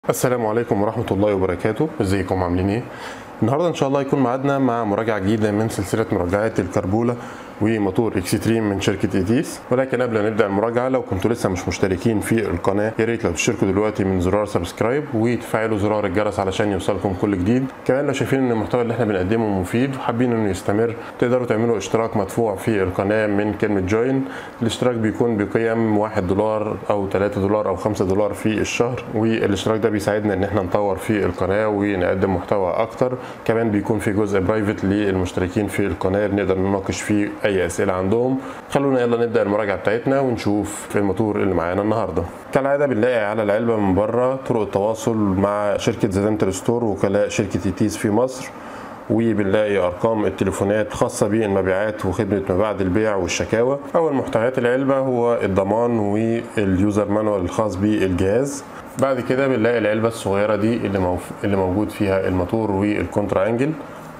السلام عليكم ورحمة الله وبركاته ازيكم عاملين ايه النهارده ان شاء الله هيكون ميعادنا مع مراجعة جديدة من سلسلة مراجعات الكربولة وموتور اكستريم من شركة ايتيس ولكن قبل ما نبدأ المراجعة لو كنتوا لسه مش مشتركين في القناة يا ريت لو تشتركوا دلوقتي من زرار سبسكرايب وتفعلوا زرار الجرس علشان يوصلكم كل جديد كمان لو شايفين ان المحتوى اللي احنا بنقدمه مفيد وحابين انه يستمر تقدروا تعملوا اشتراك مدفوع في القناة من كلمة جوين الاشتراك بيكون بقيم 1 دولار او 3 دولار او 5 دولار في الشهر والاشتراك ده بيساعدنا ان احنا نطور في القناة ونقدم محتوى اكتر كمان بيكون في جزء برايفت للمشتركين في القناة بنقدر نناقش فيه اي اسئلة عندهم خلونا يلا نبدا المراجعة بتاعتنا ونشوف الموتور اللي معانا النهارده كالعادة بنلاقي على العلبة من بره طرق التواصل مع شركة زيدنتال ستور وكلاء شركة ايتيس في مصر وبنلاقي ارقام التليفونات خاصه بالمبيعات وخدمه ما بعد البيع والشكاوى اول محتويات العلبه هو الضمان واليوزر مانوال الخاص بالجهاز بعد كده بنلاقي العلبه الصغيره دي اللي, موف... اللي موجود فيها الموتور والكونترا انجل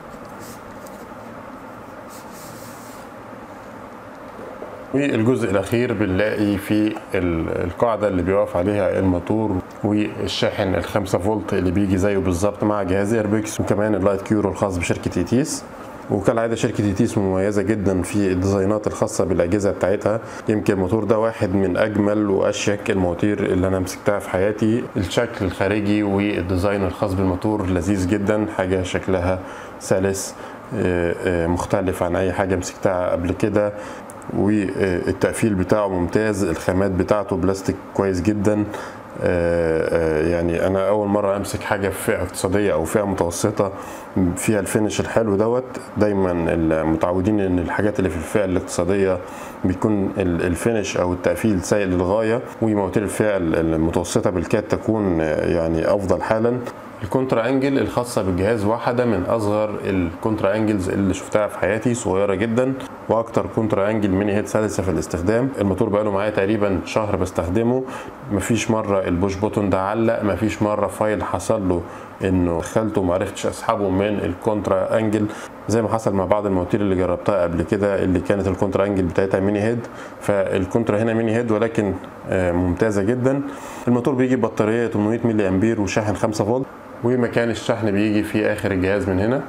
والجزء الاخير بنلاقي في القاعده اللي بيقف عليها الموتور والشاحن ال 5 فولت اللي بيجي زيه بالظبط مع جهاز ايربكس وكمان اللايت كيورو الخاص بشركه ايتيس وكالعاده شركه ايتيس مميزه جدا في الديزاينات الخاصه بالاجهزه بتاعتها يمكن الموتور ده واحد من اجمل واشيك المواتير اللي انا مسكتها في حياتي الشكل الخارجي والديزاين الخاص بالموتور لذيذ جدا حاجه شكلها سلس مختلف عن اي حاجه مسكتها قبل كده والتقفيل بتاعه ممتاز الخامات بتاعته بلاستيك كويس جدا يعني انا اول مره امسك حاجه في فئه اقتصاديه او فئه متوسطه فيها الفينش الحلو دوت دايما المتعودين ان الحاجات اللي في الفئه الاقتصاديه بيكون الفينش او التقفيل سيء للغايه ومواتير الفئه المتوسطه بالكاد تكون يعني افضل حالا الكونترا انجل الخاصه بالجهاز واحده من اصغر الكونترا انجلز اللي شفتها في حياتي صغيره جدا واكتر كونترا انجل ميني هيد سلسه في الاستخدام الموتور بقاله معايا تقريبا شهر بستخدمه مفيش مره البوش بوتون ده علق مفيش مره فايل حصل له انه دخلته وما عرفتش اسحبه من الكونترا انجل زي ما حصل مع بعض المواتير اللي جربتها قبل كده اللي كانت الكونترا انجل بتاعتها ميني هيد فالكونترا هنا ميني هيد ولكن ممتازه جدا الموتور بيجي ببطاريه 800 ملي امبير وشاحن 5 فولت ومكان الشحن بيجي في اخر الجهاز من هنا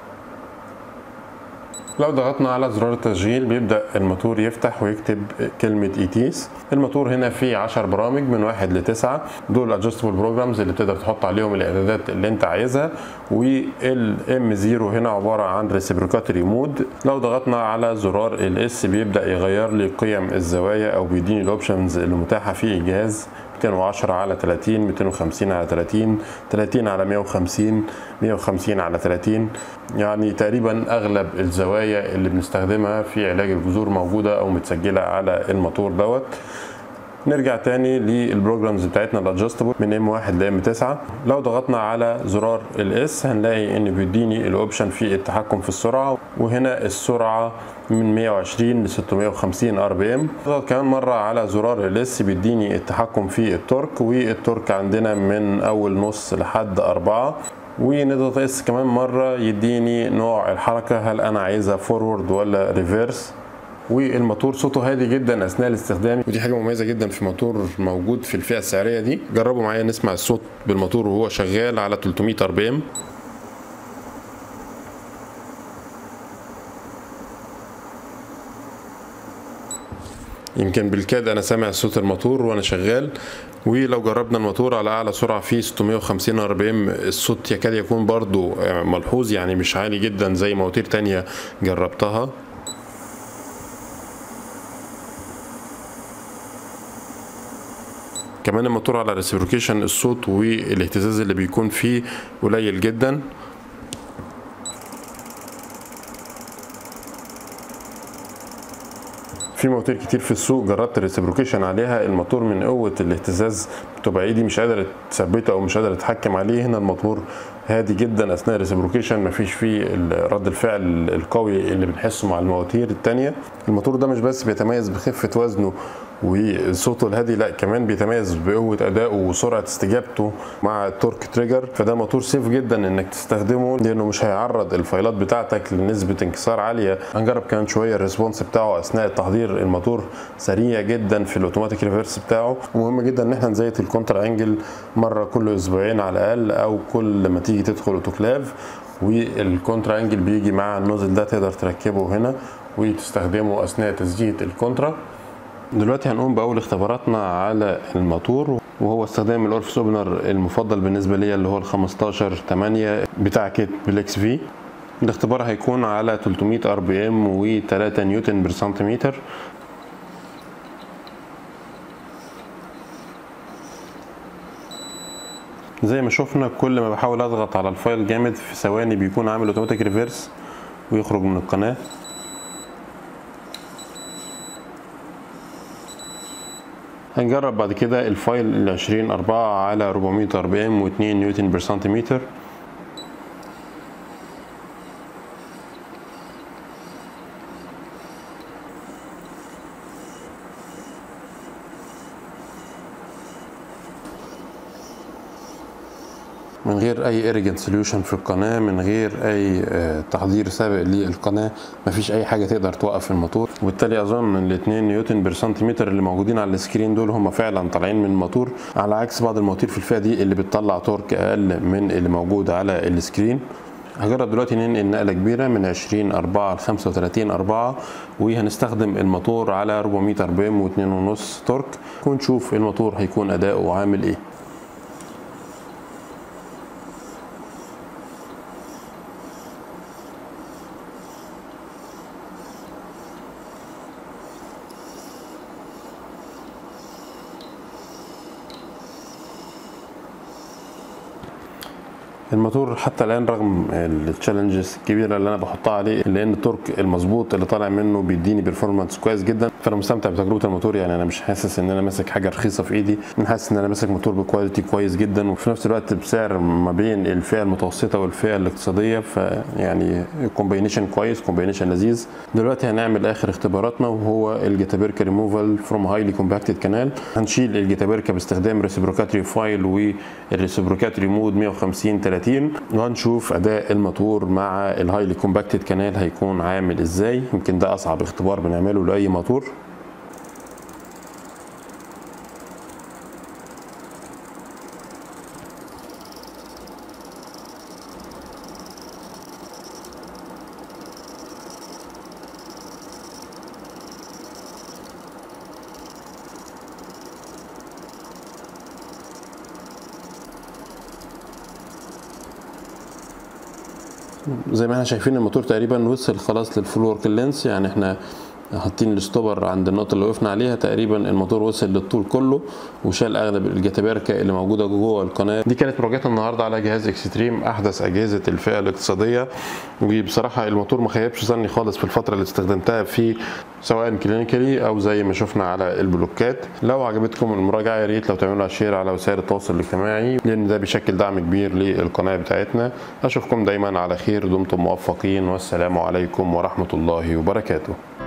لو ضغطنا على زرار التشغيل بيبدأ الموتور يفتح ويكتب كلمة ايتيس الموتور هنا فيه 10 برامج من واحد لتسعة دول ادجستبل بروجرامز اللي تقدر تحط عليهم الاعدادات اللي انت عايزها والام 0 هنا عبارة عن ريسبروكاتوري مود لو ضغطنا على زرار الاس بيبدأ يغير لي قيم الزوايا او بيديني الاوبشنز اللي متاحة في الجهاز 210 على 30 250 على 30 30 على 150 150 على 30 يعني تقريبا اغلب الزوايا اللي بنستخدمها في علاج الجذور موجوده او متسجله على الموتور دوت نرجع تاني للبروجرامز بتاعتنا الادجستبل من ام 1 لام 9 لو ضغطنا على زرار الاس هنلاقي ان بيديني الاوبشن في التحكم في السرعه وهنا السرعه من 120 ل 650 ار بي ام اضغط كمان مره على زرار الاس بيديني التحكم في التورك والتورك عندنا من اول نص لحد 4 ونضغط اس كمان مره يديني نوع الحركه هل انا عايزها فورورد ولا ريفيرس والموتور صوته هادي جدا اثناء الاستخدام ودي حاجه مميزه جدا في موتور موجود في الفئه السعريه دي جربوا معايا نسمع الصوت بالموتور وهو شغال على 300 ار بي ام يمكن بالكاد انا سامع صوت الموتور وانا شغال ولو جربنا الموتور على اعلى سرعه فيه 650 ار بي ام الصوت يكاد يكون برضو ملحوظ يعني مش عالي جدا زي مواتير تانية جربتها كمان الموتور على ريسبروكيشن الصوت والاهتزاز اللي بيكون فيه قليل جدا في مواتير كتير في السوق جربت الريسبروكيشن عليها الموتور من قوه الاهتزاز بتبقى ايدي مش قادر تثبته او مش قادر اتحكم عليه هنا الموتور هادي جدا اثناء الريسبروكيشن مفيش فيه رد الفعل القوي اللي بنحسه مع المواتير التانية الموتور ده مش بس بيتميز بخفه وزنه وصوته الهادي لا كمان بيتميز بقوه ادائه وسرعه استجابته مع التورك تريجر فده موتور سيف جدا انك تستخدمه لانه مش هيعرض الفايلات بتاعتك لنسبه انكسار عاليه هنجرب كمان شويه الريسبونس بتاعه اثناء التحضير الموتور سريع جدا في الاوتوماتيك ريفرس بتاعه ومهم جدا ان احنا نزيت الكونتر انجل مره كل اسبوعين على الاقل او كل ما تيجي تدخل اوتوكلاف والكونترا انجل بيجي مع النوزل ده تقدر تركبه هنا وتستخدمه اثناء تسجيل الكونترا دلوقتي هنقوم باول اختباراتنا على الموتور وهو استخدام الاورفس اوبنر المفضل بالنسبه لي اللي هو ال 15 8 بتاع كيت بليكس في الاختبار هيكون على 300 ار بي ام و3 نيوتن بر سنتيمتر زي ما شفنا كل ما بحاول اضغط على الفايل جامد في ثواني بيكون عامل اوتوماتيك ريفيرس ويخرج من القناه هنجرب بعد كده الفايل ال 20 4 على 400 ار بي ام و2 نيوتن بر سنتيمتر من غير اي اريجنت سوليوشن في القناه من غير اي تحضير سابق للقناه مفيش اي حاجه تقدر توقف الموتور وبالتالي اظن ان الاثنين نيوتن بر سنتيمتر اللي موجودين على السكرين دول هم فعلا طالعين من الموتور على عكس بعض المواتير في الفئه دي اللي بتطلع تورك اقل من اللي موجود على السكرين هجرب دلوقتي ننقل نقله كبيره من 20 4 ل 35 4 وهنستخدم الموتور على 400 ار بي ام و2.5 تورك ونشوف الموتور هيكون اداؤه عامل ايه الموتور حتى الان رغم التشالنجز الكبيره اللي انا بحطها عليه لان التورك المظبوط اللي طالع منه بيديني بيرفورمانس كويس جدا فانا مستمتع بتجربه الموتور يعني انا مش حاسس ان انا ماسك حاجه رخيصه في ايدي انا حاسس ان انا ماسك موتور بكواليتي كويس جدا وفي نفس الوقت بسعر ما بين الفئه المتوسطه والفئه الاقتصاديه فيعني كومبينيشن كويس كومبينيشن لذيذ دلوقتي هنعمل اخر اختباراتنا وهو الجيتابيركا ريموفال فروم هايلي كومباكتد كانال هنشيل الجيتابيركا باستخدام ريسبروكاتري فايل والريسبروكاتري مود 150 30 وهنشوف اداء الموتور مع الهايلي كومباكتد كانال هيكون عامل ازاي يمكن ده اصعب اختبار بنعمله لاي موتور زي ما احنا شايفين الموتور تقريبا وصل خلاص للفول ورك لينس يعني احنا حاطين الستوبر عند النقطة اللي وقفنا عليها تقريبا الموتور وصل للطول كله وشال اغلب الجتابركة اللي موجودة جوه القناة دي كانت مراجعتنا النهاردة على جهاز اكستريم احدث اجهزة الفئة الاقتصادية وبصراحة الموتور ما خيبش ظني خالص في الفترة اللي استخدمتها فيه سواء كلينيكالي او زي ما شفنا على البلوكات لو عجبتكم المراجعة يا ريت لو تعملوا شير على وسائل التواصل الاجتماعي لان ده بيشكل دعم كبير للقناة بتاعتنا اشوفكم دايما على خير دمتم موفقين والسلام عليكم ورحمة الله وبركاته